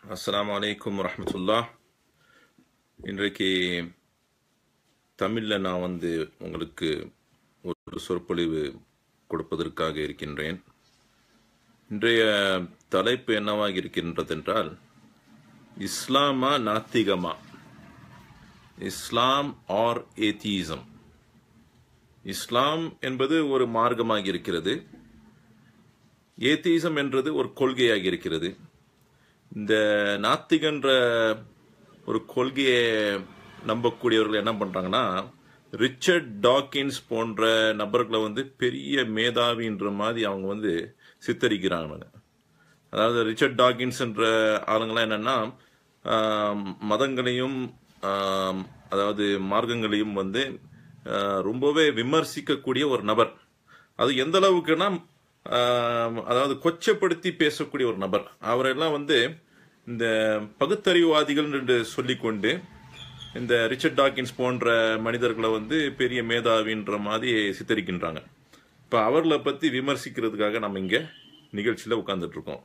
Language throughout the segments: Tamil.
அஸ்ஸலாமு அலைக்கும் வரஹ்மத்துல்லா இன்றைக்கு தமிழில் நான் வந்து உங்களுக்கு ஒரு சொற்பொழிவு கொடுப்பதற்காக இருக்கின்றேன் இன்றைய தலைப்பு என்னவாக இருக்கின்றதென்றால் இஸ்லாமா நாத்திகமா இஸ்லாம் ஆர் ஏத்தீசம் இஸ்லாம் என்பது ஒரு மார்க்கமாக இருக்கிறது ஏத்தீசம் என்றது ஒரு கொள்கையாக இருக்கிறது இந்த நாத்திகன்ற ஒரு கொள்கையை நம்பக்கூடியவர்கள் என்ன பண்றாங்கன்னா ரிச்சர்ட் டாக்கின்ஸ் போன்ற நபர்களை வந்து பெரிய மேதாவின்ற மாதிரி அவங்க வந்து சித்தரிக்கிறாங்க அதாவது ரிச்சர்ட் டாக்கின்ஸ் என்ற ஆளுங்களாம் என்னன்னா ஆம், மதங்களையும் ஆம், அதாவது மார்க்கங்களையும் வந்து ஆ, ரொம்பவே விமர்சிக்கக்கூடிய ஒரு நபர் அது எந்த அளவுக்குன்னா ஆம், அதாவது கொச்சப்படுத்தி பேசக்கூடிய ஒரு நபர் அவரெல்லாம் வந்து இந்த பகுத்தறிவுவாதிகள் என்று சொல்லிக்கொண்டு இந்த ரிச்சர்ட் டாக்கின்ஸ் போன்ற மனிதர்களை வந்து பெரிய மேதாவின்ற மாதிரி சித்தரிக்கின்றாங்க இப்போ அவர்களை பற்றி விமர்சிக்கிறதுக்காக நம்ம இங்கே நிகழ்ச்சியில் உட்கார்ந்துட்டு இருக்கோம்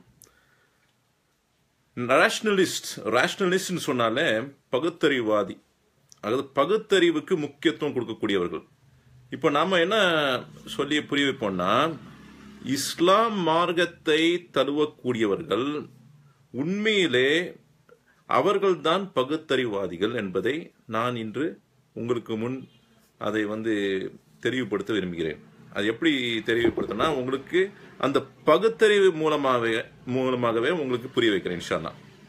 ரேஷனலிஸ்ட் ரேஷனலிஸ்ட்னு சொன்னாலே பகுத்தறிவாதி அதாவது பகுத்தறிவுக்கு முக்கியத்துவம் கொடுக்கக்கூடியவர்கள் இப்போ நாம என்ன சொல்லி புரிய வைப்போம்னா இஸ்லாம் மார்க்கத்தை தழுவக்கூடியவர்கள் உண்மையிலே அவர்கள்தான் பகுத்தறிவாதிகள் என்பதை நான் இன்று உங்களுக்கு முன் அதை வந்து தெளிவுபடுத்த விரும்புகிறேன் அது எப்படி தெளிவுபடுத்தினா உங்களுக்கு அந்த பகுத்தறிவு மூலமாகவே மூலமாகவே உங்களுக்கு புரிய வைக்கிறேன் இன்ஷால்லா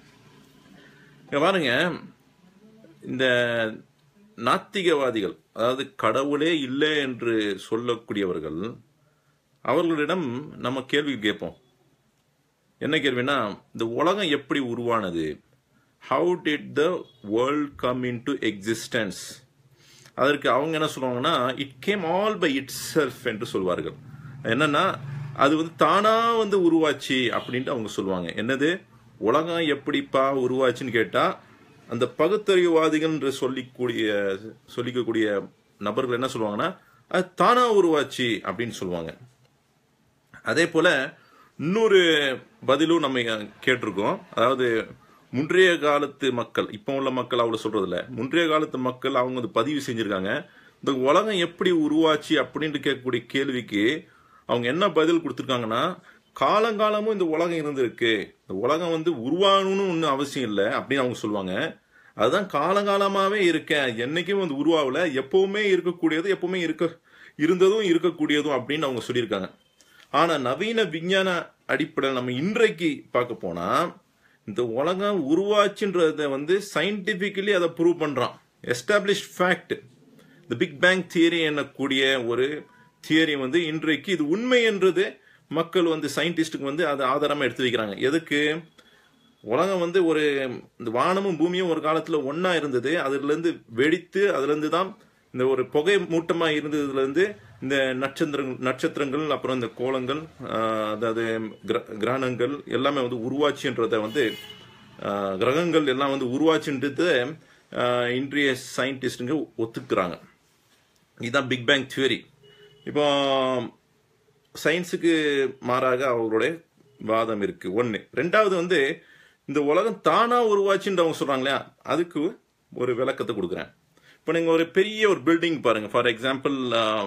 இங்க பாருங்க இந்த நாத்திகவாதிகள் அதாவது கடவுளே இல்லை என்று சொல்லக்கூடியவர்கள் அவர்களிடம் நம்ம கேள்வி கேட்போம் என்ன கேள்வினா இந்த உலகம் எப்படி உருவானது how did the world come into existence அதற்கு அவங்க என்ன சொல்லுவாங்கன்னா it came all by itself என்று சொல்வார்கள் என்னன்னா அது வந்து தானா வந்து உருவாச்சு அப்படின்ட்டு அவங்க சொல்லுவாங்க என்னது உலகம் எப்படிப்பா உருவாச்சுன்னு கேட்டா அந்த பகுத்தறிவுவாதிகள் என்று சொல்லிக்கூடிய சொல்லிக்கக்கூடிய நபர்கள் என்ன சொல்லுவாங்கன்னா அது தானா உருவாச்சு அப்படின்னு சொல்லுவாங்க அதே போல இன்னொரு பதிலும் நம்ம கேட்டிருக்கோம் அதாவது முன்றைய காலத்து மக்கள் இப்போ உள்ள மக்கள் அவ்வளவு சொல்றது இல்ல முன்றைய காலத்து மக்கள் அவங்க வந்து பதிவு செஞ்சிருக்காங்க இந்த உலகம் எப்படி உருவாச்சு அப்படின்ட்டு கேட்கக்கூடிய கேள்விக்கு அவங்க என்ன பதில் கொடுத்துருக்காங்கன்னா காலங்காலமும் இந்த உலகம் இருந்திருக்கு இந்த உலகம் வந்து உருவாகணும்னு ஒன்றும் அவசியம் இல்லை அப்படின்னு அவங்க சொல்லுவாங்க அதுதான் காலங்காலமாவே இருக்கேன் என்னைக்கும் வந்து உருவாகல எப்பவுமே இருக்கக்கூடியது எப்பவுமே இருக்க இருந்ததும் இருக்கக்கூடியதும் அப்படின்னு அவங்க சொல்லியிருக்காங்க ஆனா நவீன விஞ்ஞான அடிப்படையில் நம்ம இன்றைக்கு பார்க்க போனா இந்த உலகம் உருவாச்சுன்றத வந்து சயின்டிபிக்கலி அதை ப்ரூவ் பண்றான் எஸ்டாப்ளிஷ் ஃபேக்ட் இந்த பிக் பேங் தியரி என்னக்கூடிய ஒரு தியரி வந்து இன்றைக்கு இது உண்மை என்றது மக்கள் வந்து சயின்டிஸ்டுக்கு வந்து அதை ஆதாரமா எடுத்து வைக்கிறாங்க எதுக்கு உலகம் வந்து ஒரு இந்த வானமும் பூமியும் ஒரு காலத்துல ஒண்ணா இருந்தது அதுல இருந்து வெடித்து அதுல இருந்து தான் இந்த ஒரு புகை மூட்டமா இருந்ததுல இருந்து இந்த நட்சத்திரங்கள் நட்சத்திரங்கள் அப்புறம் இந்த கோலங்கள் ஆஹ், அதாவது கிர- கிரகணங்கள் எல்லாமே வந்து உருவாச்சுன்றத வந்து ஆஹ், கிரகங்கள் எல்லாம் வந்து உருவாச்சுன்றது ஆஹ், இன்றைய சயின்டிஸ்டுங்க ஒத்துக்கிறாங்க இதுதான் பிக் பேங் தியரி இப்போ சயின்ஸுக்கு மாறாக அவர்களுடைய வாதம் இருக்கு ஒன்று ரெண்டாவது வந்து இந்த உலகம் தானா உருவாச்சுன்னு அவங்க சொல்றாங்க இல்லையா அதுக்கு ஒரு விளக்கத்தை கொடுக்குறேன் இப்போ நீங்கள் ஒரு பெரிய ஒரு பில்டிங் பாருங்க ஃபார் எக்ஸாம்பிள்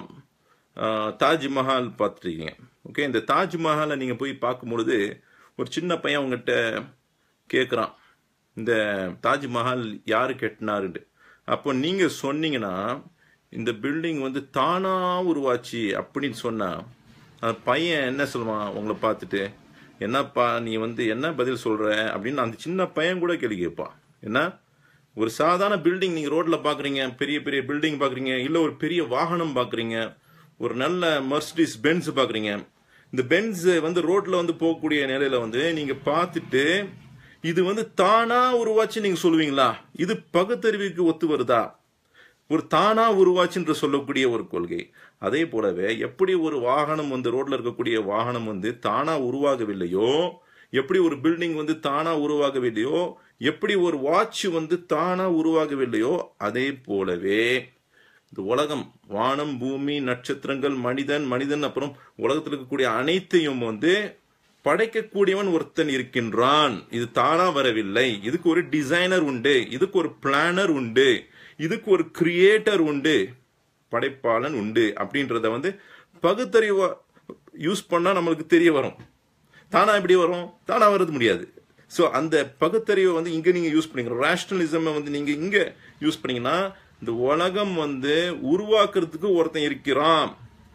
தாஜ்மஹால் பார்த்துருக்கீங்க ஓகே இந்த தாஜ்மஹாலை நீங்கள் போய் பார்க்கும் பொழுது ஒரு சின்ன பையன் உங்ககிட்ட கேட்குறான் இந்த தாஜ்மஹால் யாரு கட்டினாருன்னு அப்போ நீங்க சொன்னீங்கன்னா இந்த பில்டிங் வந்து தானா உருவாச்சு அப்படின்னு சொன்னா அந்த பையன் என்ன சொல்லுவான் உங்களை பார்த்துட்டு என்னப்பா நீ வந்து என்ன பதில் சொல்ற அப்படின்னு அந்த சின்ன பையன் கூட கேள்வி கேட்பான் என்ன ஒரு சாதாரண பில்டிங் நீங்க ரோட்ல பாக்குறீங்க பெரிய பெரிய பில்டிங் பாக்குறீங்க இல்ல ஒரு பெரிய வாகனம் பாக்குறீங்க ஒரு நல்ல மர்சிடிஸ் பென்ஸ் பாக்குறீங்க இந்த பென்ஸ் வந்து ரோட்ல வந்து போகக்கூடிய நிலையில வந்து நீங்க பார்த்துட்டு இது வந்து தானா உருவாச்சு நீங்க சொல்லுவீங்களா இது பகுத்தறிவுக்கு ஒத்து வருதா ஒரு தானா உருவாச்சுன்ற சொல்லக்கூடிய ஒரு கொள்கை அதே போலவே எப்படி ஒரு வாகனம் வந்து ரோட்ல இருக்கக்கூடிய வாகனம் வந்து தானா உருவாகவில்லையோ எப்படி ஒரு பில்டிங் வந்து தானா உருவாகவில்லையோ எப்படி ஒரு வாட்ச் வந்து தானா உருவாகவில்லையோ அதே போலவே இந்த உலகம் வானம் பூமி நட்சத்திரங்கள் மனிதன் மனிதன் அப்புறம் உலகத்தில் இருக்கக்கூடிய அனைத்தையும் வந்து படைக்கக்கூடியவன் ஒருத்தன் இருக்கின்றான் இது தானா வரவில்லை இதுக்கு ஒரு டிசைனர் உண்டு இதுக்கு ஒரு பிளானர் உண்டு இதுக்கு ஒரு கிரியேட்டர் உண்டு படைப்பாளன் உண்டு அப்படின்றத வந்து பகுத்தறிவு யூஸ் பண்ணா நம்மளுக்கு தெரிய வரும் தானா எப்படி வரும் தானா வரது முடியாது ஸோ அந்த பகுத்தறிவை வந்து இங்க நீங்க யூஸ் பண்ணீங்க ரேஷனலிசம் வந்து நீங்க இங்க யூஸ் பண்ணீங்கன்னா இந்த உலகம் வந்து உருவாக்குறதுக்கு ஒருத்தன் இருக்கிறான்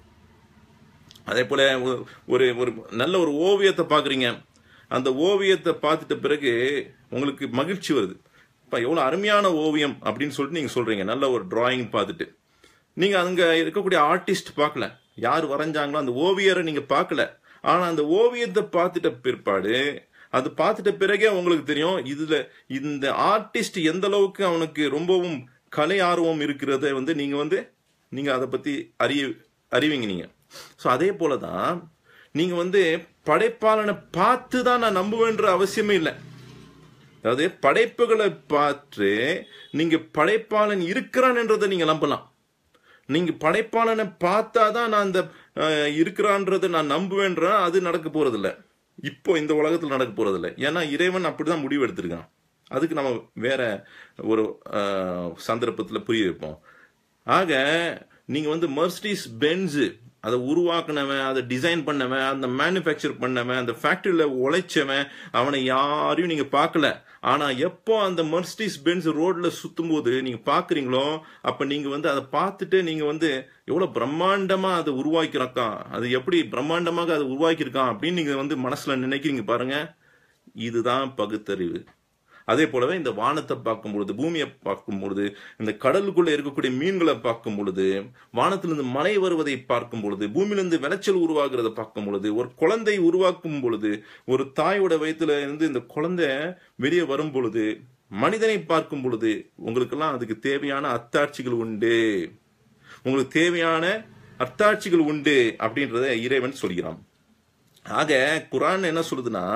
அதே போல ஒ- ஒரு ஒரு நல்ல ஒரு ஓவியத்தை பாக்குறீங்க அந்த ஓவியத்தை பார்த்துட்ட பிறகு உங்களுக்கு மகிழ்ச்சி வருது இப்ப எவ்வளவு அருமையான ஓவியம் அப்படின்னு சொல்லிட்டு நீங்க சொல்றீங்க நல்ல ஒரு டிராயிங் பார்த்துட்டு நீங்க அங்க இருக்கக்கூடிய ஆர்டிஸ்ட் பார்க்கல யார் வரைஞ்சாங்களோ அந்த ஓவியரை நீங்க பார்க்கல ஆனா அந்த ஓவியத்தை பார்த்துட்ட பிற்பாடு அது பார்த்துட்ட பிறகே உங்களுக்கு தெரியும் இதுல இந்த ஆர்டிஸ்ட் எந்த அளவுக்கு அவனுக்கு ரொம்பவும் கலை ஆர்வம் இருக்கிறத வந்து நீங்க வந்து நீங்க அதை பத்தி அறிய அறிவீங்க நீங்க ஸோ அதே போலதான் நீங்க வந்து படைப்பாளனை பார்த்து தான் நான் நம்புவேன்ற அவசியமே இல்லை அதாவது படைப்புகளை பார்த்து நீங்க படைப்பாளன் இருக்கிறான் என்றதை நீங்க நம்பலாம் நீங்க படைப்பாளனை பார்த்தாதான் நான் அந்த அஹ், இருக்கிறான்றதை நான் நம்புவேன்ற அது நடக்க போறதில்ல இப்போ இந்த உலகத்தில் நடக்க போறதில்ல ஏன்னா இறைவன் அப்படிதான் முடிவு எடுத்திருக்கான் அதுக்கு நம்ம வேற ஒரு அஹ், சந்தர்ப்பத்துல புரிய வைப்போம் ஆக நீங்க வந்து மர்சிடிஸ் பென்ஸு அதை உருவாக்குனவன் அதை டிசைன் பண்ணவன் அந்த மேனுஃபேக்சர் பண்ணவன் அந்த ஃபேக்டரியில உழைச்சவன் அவனை யாரையும் நீங்க பார்க்கல ஆனா எப்போ அந்த மர்சிடிஸ் பென்ஸ் ரோட்ல சுத்தும் போது நீங்க பாக்குறீங்களோ அப்ப நீங்க வந்து அதை பார்த்துட்டு நீங்க வந்து எவ்வளவு பிரம்மாண்டமா அதை உருவாக்கியிருக்கான் அது எப்படி பிரம்மாண்டமாக அதை உருவாக்கியிருக்கான் அப்படின்னு நீங்க வந்து மனசுல நினைக்கிறீங்க பாருங்க இதுதான் பகுத்தறிவு அதே போலவே இந்த வானத்தை பார்க்கும் பொழுது பூமியை பார்க்கும் பொழுது இந்த கடலுக்குள்ள இருக்கக்கூடிய மீன்களை பார்க்கும் பொழுது வானத்திலிருந்து மழை வருவதை பார்க்கும் பொழுது பூமியிலிருந்து விளைச்சல் உருவாகிறத பார்க்கும் பொழுது ஒரு குழந்தை உருவாக்கும் பொழுது ஒரு தாயோட வயித்துல இருந்து இந்த குழந்தை வெளியே வரும் பொழுது மனிதனை பார்க்கும் பொழுது உங்களுக்கெல்லாம் அதுக்கு தேவையான அத்தாட்சிகள் உண்டு உங்களுக்கு தேவையான அத்தாட்சிகள் உண்டு அப்படின்றத இறைவன் சொல்கிறான் ஆக குரான் என்ன சொல்லுதுன்னா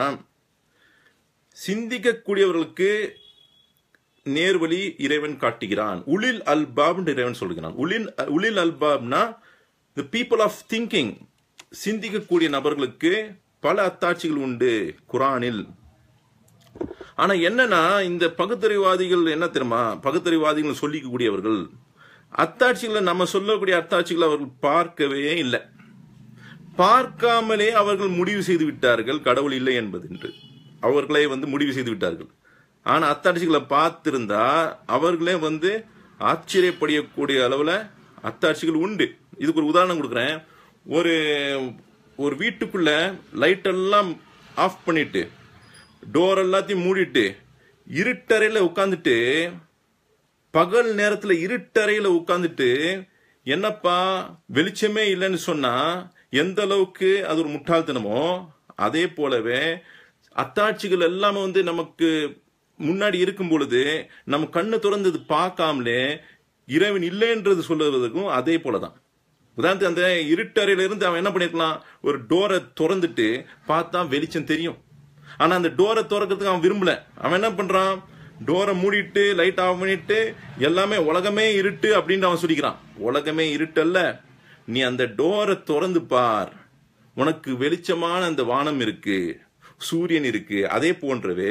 சிந்திக்கக்கூடியவர்களுக்கு நேர்வழி இறைவன் காட்டுகிறான் உளில் அல்பாப் இறைவன் சொல்கிறான் உளில் உளில் அல்பாப்னா தி பீப்புள் ஆஃப் திங்கிங் சிந்திக்கக்கூடிய நபர்களுக்கு பல அத்தாட்சிகள் உண்டு குரானில் ஆனா என்னன்னா இந்த பகுத்தறிவாதிகள் என்ன தெரியுமா பகுத்தறிவாதிகள் சொல்லிக்கக்கூடியவர்கள் அத்தாட்சிகளை நம்ம சொல்லக்கூடிய அத்தாட்சிகளை அவர்கள் பார்க்கவே இல்லை பார்க்காமலே அவர்கள் முடிவு செய்து விட்டார்கள் கடவுள் இல்லை என்பது என்று அவர்களே வந்து முடிவு செய்து விட்டார்கள் ஆனா அத்தாட்சிகளை பார்த்திருந்தா அவர்களே வந்து ஆச்சரியப்படக்கூடிய அளவுல அத்தாட்சிகள் உண்டு இதுக்கு ஒரு உதாரணம் கொடுக்குறேன் ஒரு ஒரு வீட்டுக்குள்ள லைட் எல்லாம் ஆஃப் பண்ணிட்டு டோர் எல்லாத்தையும் மூடிட்டு இருட்டறையில உட்காந்துட்டு பகல் நேரத்துல இருட்டறையில உட்காந்துட்டு என்னப்பா வெளிச்சமே இல்லைன்னு சொன்னா எந்த அளவுக்கு அது ஒரு முட்டாள்தனமோ அதே போலவே அத்தாட்சிகள் எல்லாமே வந்து நமக்கு முன்னாடி இருக்கும் பொழுது நம்ம கண்ணு திறந்தது பார்க்காமலே இறைவன் இல்லைன்றது சொல்லுவதற்கும் அதே போலதான் உதாரணத்துக்கு அந்த இருட்டறையில இருந்து அவன் என்ன பண்ணிருக்கலாம் ஒரு டோரை திறந்துட்டு பார்த்தா வெளிச்சம் தெரியும் ஆனா அந்த டோரை திறக்கிறதுக்கு அவன் விரும்பல அவன் என்ன பண்றான் டோரை மூடிட்டு லைட் ஆஃப் பண்ணிட்டு எல்லாமே உலகமே இருட்டு அப்படின்னு அவன் சொல்லிக்கிறான் உலகமே இருட்டல்ல நீ அந்த டோரை திறந்து பார் உனக்கு வெளிச்சமான அந்த வானம் இருக்கு சூரியன் இருக்கு அதே போன்றவே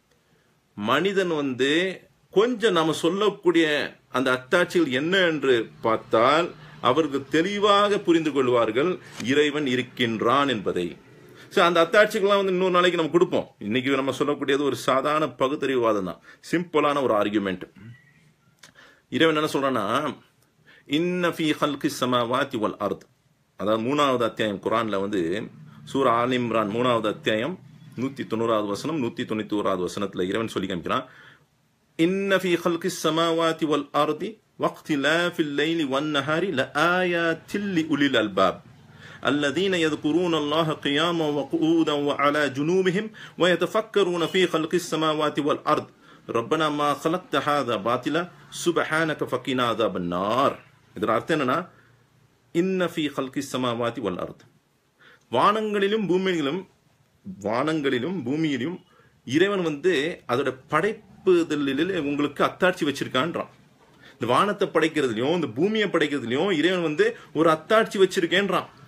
மனிதன் வந்து கொஞ்சம் நம்ம சொல்லக்கூடிய அந்த அத்தாட்சிகள் என்ன என்று பார்த்தால் அவர்கள் தெளிவாக புரிந்து கொள்வார்கள் இறைவன் இருக்கின்றான் என்பதை ஸோ அந்த அத்தாட்சிகள்லாம் வந்து இன்னொரு நாளைக்கு நம்ம கொடுப்போம் இன்னைக்கு நம்ம சொல்லக்கூடியது ஒரு சாதாரண பகுத்தறிவுவாதம் தான் சிம்பிளான ஒரு ஆர்குமெண்ட் இறைவன் என்ன சொல்றான்னா இன்ன ஃபீ ஹல்கி சமாவாத்தி வல் அர்த் அதாவது மூணாவது அத்தியாயம் குரான்ல வந்து சூரா ஆல் இம்ரான் மூணாவது அத்தியாயம் நூத்தி தொண்ணூறாவது வசனம் நூத்தி தொண்ணூத்தி ஓராவது வசனத்துல இறைவன் சொல்லி காமிக்கிறான் இன்ன ஃபீ ஹல்கி சமாவாத்தி வல் அர்தி واختلاف الليل والنهار لآيات لأولي الألباب الذين يذكرون الله قياما وقعودا وعلى جنوبهم ويتفكرون في خلق السماوات والأرض ربنا ما خلقت هذا باطلا سبحانك فقنا عذاب النار இதன் அர்த்தம் என்னன்னா இன்ன ஃபீ ஹல்கி சமாவாதி வல் அர்த் வானங்களிலும் பூமியிலும் வானங்களிலும் பூமியிலும் இறைவன் வந்து அதோட படைப்புதலில் உங்களுக்கு அத்தாட்சி வச்சிருக்கான்றான் இந்த வானத்தை படைக்கிறதுலயும் இந்த பூமியை படைக்கிறதுலயும் இறைவன் வந்து ஒரு அத்தாட்சி வச்சிருக்கேன்றான்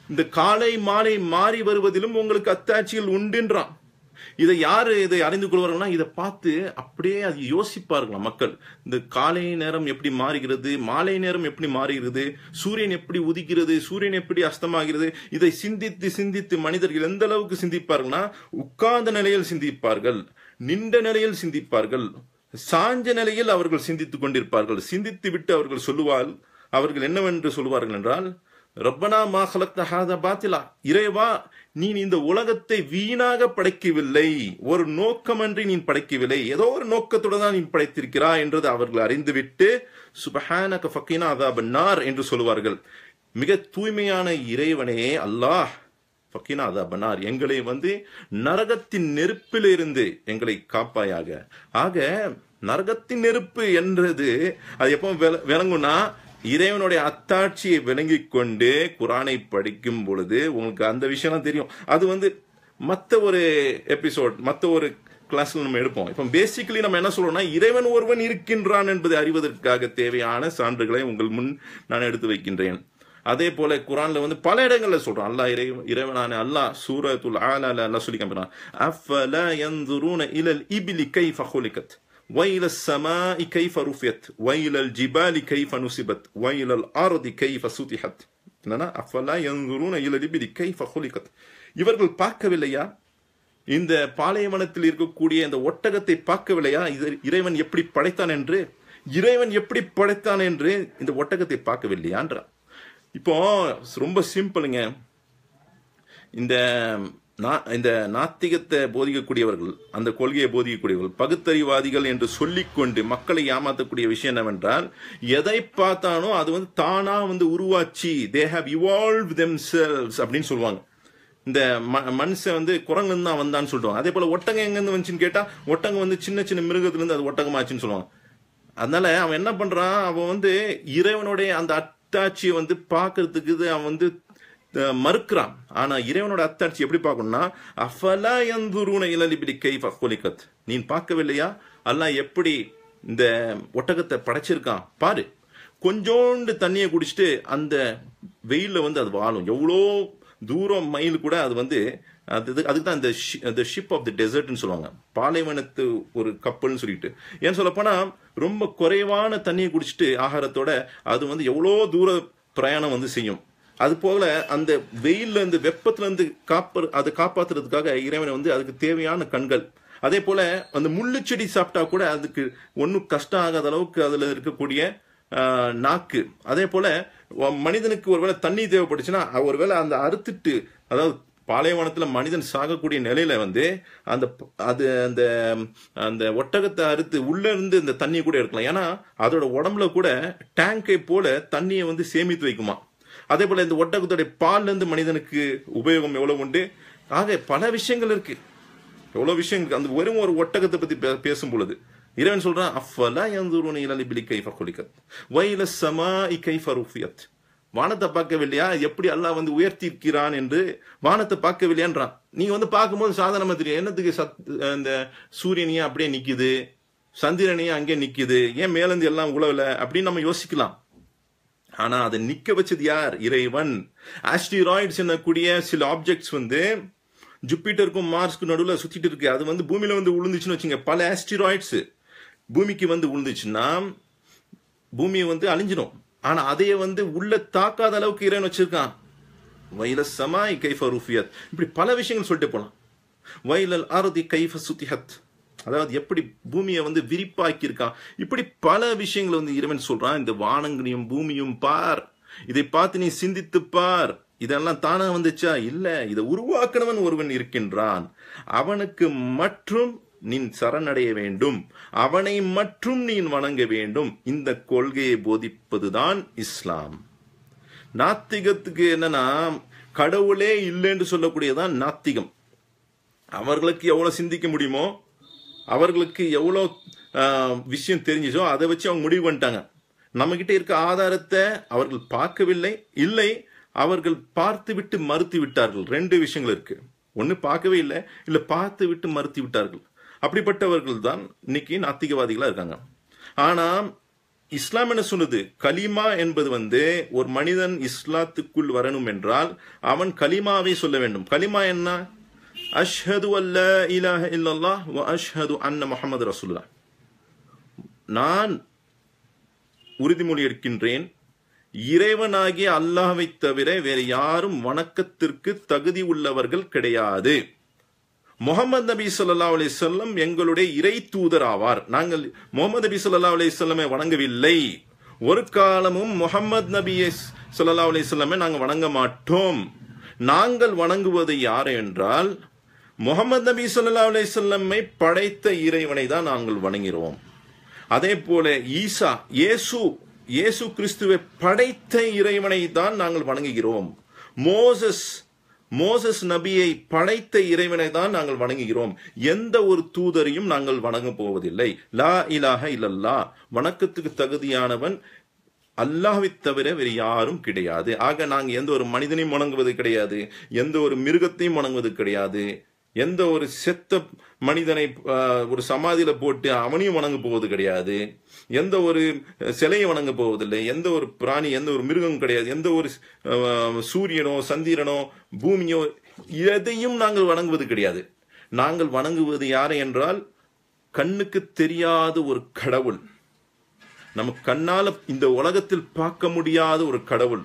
இந்த காலை மாலை மாறி வருவதிலும் உங்களுக்கு அத்தாட்சிகள் உண்டுன்றான் இதை யாரு இதை அறிந்து கொள்வார்கள்னா இதை பார்த்து அப்படியே அது யோசிப்பார்களாம் மக்கள் இந்த காலை நேரம் எப்படி மாறுகிறது மாலை நேரம் எப்படி மாறுகிறது சூரியன் எப்படி உதிக்கிறது சூரியன் எப்படி அஸ்தமாகிறது இதை சிந்தித்து சிந்தித்து மனிதர்கள் எந்த அளவுக்கு சிந்திப்பார்கள்னா உட்கார்ந்த நிலையில் சிந்திப்பார்கள் நின்ற நிலையில் சிந்திப்பார்கள் சாஞ்ச நிலையில் அவர்கள் சிந்தித்துக் கொண்டிருப்பார்கள் சிந்தித்து விட்டு அவர்கள் சொல்லுவால் அவர்கள் என்னவென்று சொல்லுவார்கள் என்றால் ரப்பனா மா ஹலக்த ஹாதா பாத்திலா இறைவா நீ இந்த உலகத்தை வீணாக படைக்கவில்லை ஒரு நோக்கமன்றி நீ படைக்கவில்லை ஏதோ ஒரு நோக்கத்துடன் தான் நீ படைத்திருக்கிறாய் என்றது அவர்கள் அறிந்துவிட்டு சுபஹானக ஃபக்கீனா அதாபன்னார் என்று சொல்லுவார்கள் மிக தூய்மையான இறைவனே அல்லாஹ் ஃபக்கீனா அதாபன்னார் எங்களை வந்து நரகத்தின் நெருப்பிலிருந்து எங்களை காப்பாயாக ஆக நரகத்தின் நெருப்பு என்றது அது எப்போ விள- விளங்கும்னா இறைவனுடைய அத்தாட்சியை விளங்கிக் கொண்டு குரானை படிக்கும் பொழுது உங்களுக்கு அந்த விஷயம்லாம் தெரியும் அது வந்து மற்ற ஒரு எபிசோட் மற்ற ஒரு கிளாஸ்ல நம்ம எடுப்போம் இப்போ பேசிக்கலி நம்ம என்ன சொல்றோம்னா இறைவன் ஒருவன் இருக்கின்றான் என்பதை அறிவதற்காக தேவையான சான்றுகளை உங்கள் முன் நான் எடுத்து வைக்கின்றேன் அதே போல குரான்ல வந்து பல இடங்கள்ல சொல்றான் அல்லாஹ் இறை இறைவனான அல்லாஹ் சூரத்துல் ஆலால அல்லாஹ் சொல்லி காமிக்கிறான் அஃபலா யன்துரூன இலல் இபிலி கைஃப خلقت وإلى السماء كيف رفعت وإلى الجبال كيف نصبت وإلى الأرض كيف سطحت என்னன்னா அஃபலா யன்துரூன இலல் இபிலி கைஃப خلقت இவர்கள் பார்க்கவில்லையா இந்த பாலைவனத்தில் இருக்கக்கூடிய இந்த ஒட்டகத்தை பார்க்கவில்லையா இது இறைவன் எப்படி படைத்தான் என்று இறைவன் எப்படி படைத்தான் என்று இந்த ஒட்டகத்தை பார்க்கவில்லையான்றான் இப்போ ரொம்ப சிம்பிளுங்க இந்த நா- இந்த நாத்திகத்தை போதிக்கக்கூடியவர்கள் அந்த கொள்கையை போதிக்கக்கூடியவர்கள் பகுத்தறிவாதிகள் என்று சொல்லிக்கொண்டு மக்களை ஏமாத்தக்கூடிய விஷயம் என்னவென்றால் எதை பார்த்தானோ அது வந்து தானா வந்து உருவாச்சு தே ஹாவ் இவால்வ் தெம் அப்படின்னு சொல்லுவாங்க இந்த ம- மனுஷன் வந்து குரங்குல தான் வந்தான்னு சொல்லுவாங்க அதே போல ஒட்டகம் எங்க இருந்து வந்துச்சுன்னு கேட்டா ஒட்டகம் வந்து சின்ன சின்ன மிருகத்துல இருந்து அது ஒட்டகமாச்சுன்னு சொல்லுவாங்க அதனால அவன் என்ன பண்றான் அவன் வந்து இறைவனுடைய அந்த அத்தாட்சியை வந்து பார்க்கறதுக்கு இது அவன் வந்து அஹ், மறுக்கிறான் ஆனா இறைவனோட அத்தாட்சி எப்படி பார்க்கணும்னா அஃபலா யந்துரூன இலல் இப்லி கைஃப குலிகத் நீ பார்க்கவில்லையா அல்லாஹ் எப்படி இந்த ஒட்டகத்தை படைச்சிருக்கான் பாரு கொஞ்சோண்டு தண்ணியை குடிச்சிட்டு அந்த வெயில்ல வந்து அது வாழும் எவ்வளோ தூரம் மைல் கூட அது வந்து அது இது- அதுக்கு தான் இந்த the ஷிப் ஆஃப் தி டெசர்ட்னு சொல்லுவாங்க பாலைவனத்து ஒரு கப்பல்னு சொல்லிட்டு ஏன் சொல்லப்போனா ரொம்ப குறைவான தண்ணியை குடிச்சிட்டு ஆகாரத்தோட அது வந்து எவ்வளோ தூர பிரயாணம் வந்து செய்யும் அது போல அந்த வெயில்ல இருந்து வெப்பத்துல இருந்து காப்ப அதை காப்பாத்துறதுக்காக இறைவனை வந்து அதுக்கு தேவையான கண்கள் அதே போல அந்த முள்ளு செடி சாப்பிட்டா கூட அதுக்கு ஒன்றும் கஷ்டம் ஆகாத அளவுக்கு அதுல இருக்கக்கூடிய ஆஹ், நாக்கு அதே போல ஒ- மனிதனுக்கு ஒருவேளை தண்ணி தேவைப்பட்டுச்சுன்னா அ- ஒருவேளை அந்த அறுத்துட்டு அதாவது பாலைவனத்துல மனிதன் சாகக்கூடிய நிலையில வந்து அந்த ப- அது அந்த அந்த ஒட்டகத்தை அறுத்து உள்ள இருந்து இந்த தண்ணியை கூட எடுக்கலாம் ஏன்னா அதோட உடம்புல கூட டேங்கை போல தண்ணியை வந்து சேமித்து வைக்குமா அதே போல இந்த ஒட்டகத்துடைய பால்ல இருந்து மனிதனுக்கு உபயோகம் எவ்வளவு உண்டு ஆக பல விஷயங்கள் இருக்கு எவ்வளவு விஷயம் இருக்கு அந்த வெறும் ஒரு ஒட்டகத்தை பத்தி பே- பேசும் பொழுது இறைவன் சொல்றான் அஃபலா யந்துருன இலல் இப்லி கைஃப குலிகத் வைல சமாஇ கைஃப ருஃபியத் வானத்தை பார்க்கவில்லையா எப்படி அல்லாஹ் வந்து உயர்த்தி இருக்கிறான் என்று வானத்தை பார்க்கவில்லையான்றான் நீங்க வந்து பார்க்கும்போது சாதாரணமா தெரியும் என்னத்துக்கு சத் இந்த சூரியனையே அப்படியே நிக்குது சந்திரனையே அங்கே நிக்குது ஏன் மேலேந்து எல்லாம் உழவல அப்படின்னு நம்ம யோசிக்கலாம் ஆனா அதை நிக்க வச்சது யார் இறைவன் ஆஸ்டிராய்ட்ஸ் என்னக்கூடிய சில ஆப்ஜெக்ட்ஸ் வந்து ஜூபிட்டருக்கும் மார்ஸ்க்கும் நடுவில் சுத்திட்டு இருக்கு அது வந்து பூமியில வந்து விழுந்துச்சுன்னு வச்சுங்க பல ஆஸ்டிராய்ட்ஸ் பூமிக்கு வந்து விழுந்துச்சுன்னா பூமியை வந்து அழிஞ்சிடும் ஆனா அதையே வந்து உள்ள தாக்காத அளவுக்கு இறைவன் வச்சிருக்கான் வைல சமாய் கைஃப ரூஃபியத் இப்படி பல விஷயங்கள் சொல்லிட்டு போலாம் வைலல் ஆரதி கைஃப சுத்திஹத் அதாவது எப்படி பூமியை வந்து விரிப்பாக்கி இருக்கான் இப்படி பல விஷயங்களை வந்து இறைவன் சொல்றான் இந்த வானங்களையும் பூமியும் பார் இதை பார்த்து நீ சிந்தித்து பார் இதெல்லாம் தானா வந்துச்சா இல்ல இதை உருவாக்கினவன் ஒருவன் இருக்கின்றான் அவனுக்கு மற்றும் நீ சரணடைய வேண்டும் அவனை மற்றும் நீ வணங்க வேண்டும் இந்த கொள்கையை போதிப்பதுதான் இஸ்லாம் நாத்திகத்துக்கு என்னன்னா கடவுளே இல்லைன்னு சொல்லக்கூடியதான் நாத்திகம் அவர்களுக்கு எவ்வளவு சிந்திக்க முடியுமோ அவர்களுக்கு எவ்வளோ ஆஹ், விஷயம் தெரிஞ்சுச்சோ அதை வச்சு அவங்க முடிவு பண்ணிட்டாங்க நம்ம கிட்ட இருக்க ஆதாரத்தை அவர்கள் பார்க்கவில்லை இல்லை அவர்கள் பார்த்து விட்டு மறுத்து விட்டார்கள் ரெண்டு விஷயங்கள் இருக்கு ஒன்னு பார்க்கவே இல்லை இல்ல பார்த்து விட்டு மறுத்து விட்டார்கள் அப்படிப்பட்டவர்கள் தான் இன்னைக்கு நாத்திகவாதிகளா இருக்காங்க ஆனா இஸ்லாம் என்ன சொல்லுது கலிமா என்பது வந்து ஒரு மனிதன் இஸ்லாத்துக்குள் வரணும் என்றால் அவன் கலிமாவை சொல்ல வேண்டும் கலிமா என்ன அஷ்ஹது அல்ல இலாஹ இல்லல்லாஹ் வ அஷ்ஹது அன்ன முஹம்மது ரசூலுல்லாஹ் நான் உறுதிமொழி எடுக்கின்றேன் இறைவனாகிய அல்லாஹ்வை தவிர வேறு யாரும் வணக்கத்திற்கு தகுதி உள்ளவர்கள் கிடையாது முகமது நபி சொல்லா அலிசல்லம் எங்களுடைய இறை தூதர் ஆவார் நாங்கள் முகமது நபி சொல்லா அலிசல்லமை வணங்கவில்லை ஒரு காலமும் முகமது நபியை சொல்லா அலிசல்லமை நாங்கள் வணங்க மாட்டோம் நாங்கள் வணங்குவது யார் என்றால் முகமது நபி சொல்லா அலிசல்லமை படைத்த இறைவனை தான் நாங்கள் வணங்குகிறோம் அதே போல ஈசா இயேசு இயேசு கிறிஸ்துவை படைத்த இறைவனை தான் நாங்கள் வணங்குகிறோம் மோசஸ் மோசஸ் நபியை படைத்த இறைவனை தான் நாங்கள் வணங்குகிறோம் எந்த ஒரு தூதரையும் நாங்கள் வணங்க போவதில்லை லா இலாஹ இல்லல்லா வணக்கத்துக்கு தகுதியானவன் அல்லாஹ்வை தவிர வேறு யாரும் கிடையாது ஆக நாங்கள் எந்த ஒரு மனிதனையும் வணங்குவது கிடையாது எந்த ஒரு மிருகத்தையும் வணங்குவது கிடையாது எந்த ஒரு செத்த மனிதனை ஆஹ், ஒரு சமாதியில போட்டு அவனையும் வணங்க போவது கிடையாது எந்த ஒரு சிலையை வணங்க போவதில்லை எந்த ஒரு பிராணி எந்த ஒரு மிருகம் கிடையாது எந்த ஒரு ஆஹ், சூரியனோ சந்திரனோ பூமியோ எதையும் நாங்கள் வணங்குவது கிடையாது நாங்கள் வணங்குவது யாரை என்றால் கண்ணுக்கு தெரியாத ஒரு கடவுள் நம்ம கண்ணால இந்த உலகத்தில் பார்க்க முடியாத ஒரு கடவுள்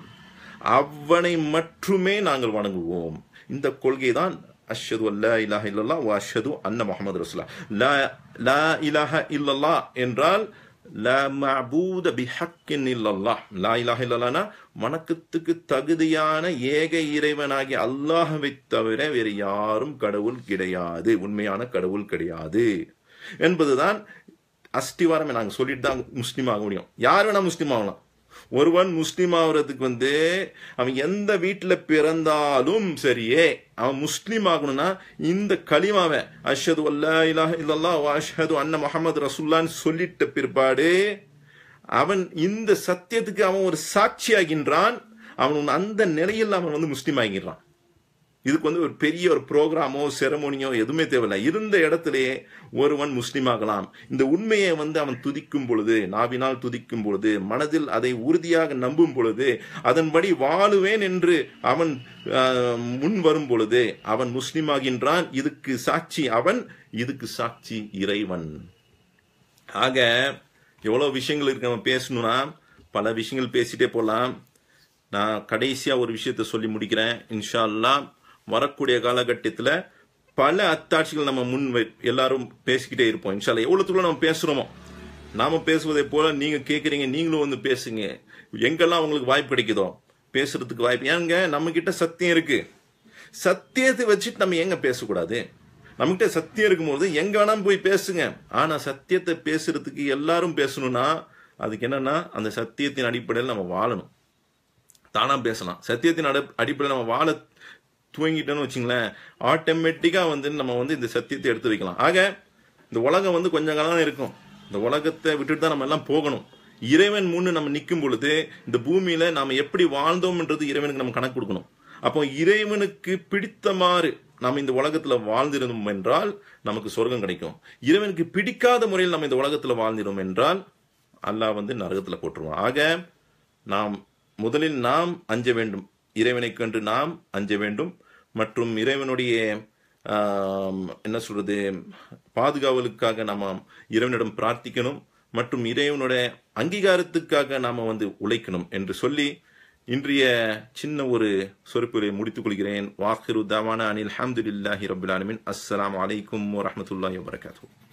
அவனை மட்டுமே நாங்கள் வணங்குவோம் இந்த கொள்கை தான் அஷ்ஹது அல்லா இலாஹ இல்லல்லா வ அஷ்ஹது அன்ன முஹம்மது ரசூலா லா லா இலாஹ இல்லல்லா என்றால் லா மஅபூத பிஹக்கின் இல்லல்லாஹ் லா இலாஹ இல்லல்லானா வணக்கத்துக்கு தகுதியான ஏக இறைவனாகிய அல்லாஹ்வை தவிர வேறு யாரும் கடவுள் கிடையாது உண்மையான கடவுள் கிடையாது என்பதுதான் அஸ்திவாரமே நாங்க சொல்லிட்டு தான் முஸ்லீம் ஆக முடியும் யார் வேணா முஸ்லீம் ஆகலாம் ஒருவன் முஸ்லீம் ஆகுறதுக்கு வந்து அவன் எந்த வீட்டுல பிறந்தாலும் சரியே அவன் முஸ்லீம் ஆகணும்னா இந்த களிமாவை அஷ்ஹது அல்லா இலாஹ இல்லல்லாஹ் வ அஷ்ஹது அன்ன முஹம்மது ரசூல்லான்னு சொல்லிட்ட பிற்பாடு அவன் இந்த சத்தியத்துக்கு அவன் ஒரு சாட்சியாகின்றான் அவன் அந்த நிலையில் அவன் வந்து முஸ்லீம் ஆகின்றான் இதுக்கு வந்து ஒரு பெரிய ஒரு ப்ரோக்ராமோ செரமோனியோ எதுவுமே தேவையில்லை இருந்த இடத்திலேயே ஒருவன் முஸ்லீம் ஆகலாம் இந்த உண்மையை வந்து அவன் துதிக்கும் பொழுது நாவினால் துதிக்கும் பொழுது மனதில் அதை உறுதியாக நம்பும் பொழுது அதன்படி வாழுவேன் என்று அவன் ஆஹ், முன் வரும் பொழுது அவன் முஸ்லீம் ஆகின்றான் இதுக்கு சாட்சி அவன் இதுக்கு சாட்சி இறைவன் ஆக எவ்வளோ விஷயங்கள் இருக்கு நம்ம பேசணும்னா பல விஷயங்கள் பேசிட்டே போகலாம் நான் கடைசியாக ஒரு விஷயத்த சொல்லி முடிக்கிறேன் இன்ஷா அல்லாஹ் வரக்கூடிய காலகட்டத்தில் பல அத்தாட்சிகள் நம்ம முன் வை எல்லாரும் பேசிக்கிட்டே இருப்போம் இன்ஷா அல்லாஹ் எவ்வளோத்துக்குள்ள நம்ம பேசுகிறோமோ நாம பேசுவதை போல நீங்க கேட்குறீங்க நீங்களும் வந்து பேசுங்க எங்கெல்லாம் உங்களுக்கு வாய்ப்பு கிடைக்குதோ பேசுறதுக்கு வாய்ப்பு ஏங்க நம்ம கிட்ட சத்தியம் இருக்கு சத்தியத்தை வச்சுட்டு நம்ம எங்க பேசக்கூடாது நம்மகிட்ட சத்தியம் இருக்கும்போது எங்க வேணாலும் போய் பேசுங்க ஆனா சத்தியத்தை பேசுறதுக்கு எல்லாரும் பேசணும்னா அதுக்கு என்னன்னா அந்த சத்தியத்தின் அடிப்படையில் நம்ம வாழணும் தானா பேசலாம் சத்தியத்தின் அடி அடிப்படையில் நம்ம வாழ துவங்கிட்டோன்னு வச்சுங்களேன் ஆட்டோமேட்டிக்கா வந்து நம்ம வந்து இந்த சத்தியத்தை எடுத்து வைக்கலாம் ஆக இந்த உலகம் வந்து கொஞ்ச காலம் இருக்கும் இந்த உலகத்தை விட்டுட்டு தான் நம்ம எல்லாம் போகணும் இறைவன் முன்னு நம்ம நிற்கும் பொழுது இந்த பூமியில நாம எப்படி வாழ்ந்தோம்ன்றது இறைவனுக்கு நம்ம கணக்கு கொடுக்கணும் அப்போ இறைவனுக்கு பிடித்தமாறு நாம் இந்த உலகத்துல வாழ்ந்திருந்தோம் என்றால் நமக்கு சொர்க்கம் கிடைக்கும் இறைவனுக்கு பிடிக்காத முறையில் நம்ம இந்த உலகத்துல வாழ்ந்திரோம் என்றால் அல்லாஹ் வந்து நரகத்துல போட்டுருவான் ஆக நாம் முதலில் நாம் அஞ்ச வேண்டும் இறைவனை கண்டு நாம் அஞ்ச வேண்டும் மற்றும் இறைவனுடைய ஆம், என்ன சொல்றது பாதுகாவலுக்காக நாம இறைவனிடம் பிரார்த்திக்கணும் மற்றும் இறைவனுடைய அங்கீகாரத்துக்காக நாம வந்து உழைக்கணும் என்று சொல்லி இன்றைய சின்ன ஒரு சொற்பொழிவை முடித்துக் கொள்கிறேன் வாஹிரு தவானா அனில் அஹமதுல்லாஹி ரபுல் ஆலமின் அஸ்ஸலாமு அலைக்கும் வரஹ்மத்துல்லாஹி வபரகாத்துஹு